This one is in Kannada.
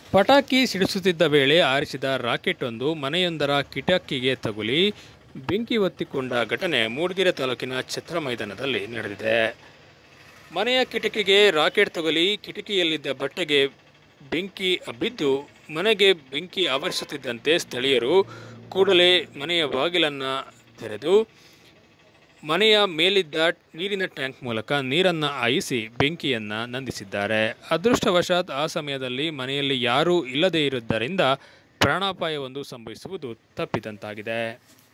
ಪಟಾಕಿ ಸಿಡಿಸುತ್ತಿದ್ದ ವೇಳೆ ಹಾರಿಸಿದ ರಾಕೆಟ್ ಒಂದು ಮನೆಯೊಂದರ ಕಿಟಕಿಗೆ ತಗುಲಿ ಬೆಂಕಿ ಹೊತ್ತಿಕೊಂಡ ಘಟನೆ ಮೂಡಿಗೆರೆ ತಾಲೂಕಿನ ಛತ್ರ ಮೈದಾನದಲ್ಲಿ ನಡೆದಿದೆ ಮನೆಯ ಕಿಟಕಿಗೆ ರಾಕೆಟ್ ತಗುಲಿ ಕಿಟಕಿಯಲ್ಲಿದ್ದ ಬಟ್ಟೆಗೆ ಬೆಂಕಿ ಬಿದ್ದು ಮನೆಗೆ ಬೆಂಕಿ ಆವರಿಸುತ್ತಿದ್ದಂತೆ ಸ್ಥಳೀಯರು ಕೂಡಲೇ ಮನೆಯ ಬಾಗಿಲನ್ನು ತೆರೆದು ಮನೆಯ ಮೇಲಿದ್ದ ನೀರಿನ ಟ್ಯಾಂಕ್ ಮೂಲಕ ನೀರನ್ನು ಹಾಯಿಸಿ ಬೆಂಕಿಯನ್ನು ನಂದಿಸಿದ್ದಾರೆ ಅದೃಷ್ಟವಶಾತ್ ಆ ಸಮಯದಲ್ಲಿ ಮನೆಯಲ್ಲಿ ಯಾರೂ ಇಲ್ಲದೇ ಇರುವುದರಿಂದ ಪ್ರಾಣಾಪಾಯವೊಂದು ಸಂಭವಿಸುವುದು ತಪ್ಪಿದಂತಾಗಿದೆ